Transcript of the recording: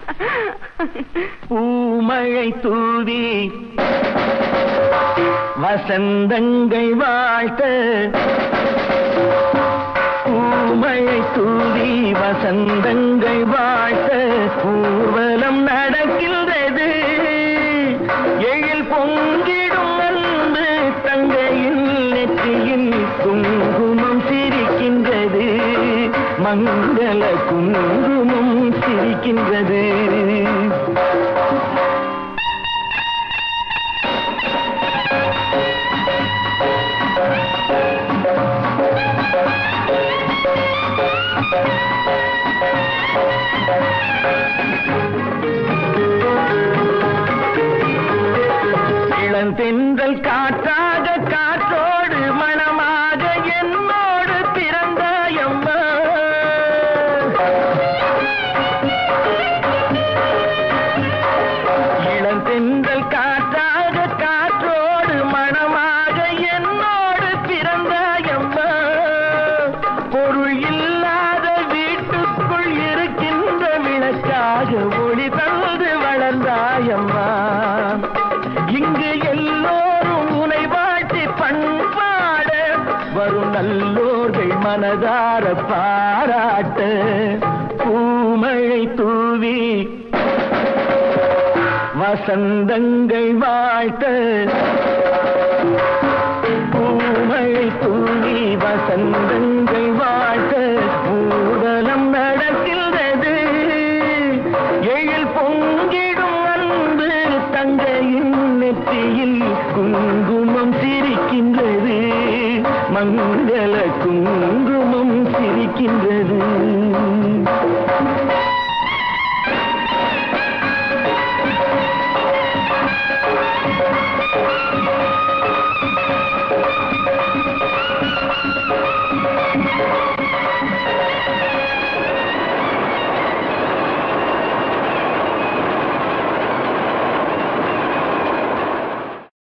பூமழை தூவி வசந்தங்கள் வாழ்த்த பூமழை தூவி வசந்தங்கள் வாழ்த்த ஊர்வலம் நடக்கின்றது எழில் பொங்கிடும் அன்பு தங்கையின் நெற்றியில் குங்குமம் சிரிக்கின்றது மங்கள குங்குமம் சிரிக்கின்றது இளந்தென்றல் காற்றாக காற்றோடு மனமாக என்னோடு பிறந்தாயம்மா இளந்தென்றல் காற்றாக காற்றோடு மனமாக என்னோடு பிறந்தாயம்மா பொருள் இல்லாத வீட்டுக்குள் இருக்கின்ற விளக்காக ஒளி தந்து வளர்ந்தாயம்மா இங்கு எல்லோரும் உனை வாழ்த்தி பண்பாட வரும் நல்லோர்கள் மனதார பாராட்ட பூமழை தூவி வசந்தங்கள் வாழ்த்த பூமழை தூவி வசந்தங்கள் வாழ்த்த ஊர்வலம் நடக்கின்றது எழில் பொங்கிடும் அன்பு தங்கையின் நெற்றியில் குங்குமம் சிரிக்கின்றது மங்கள குங்குமம் சிரிக்கின்றது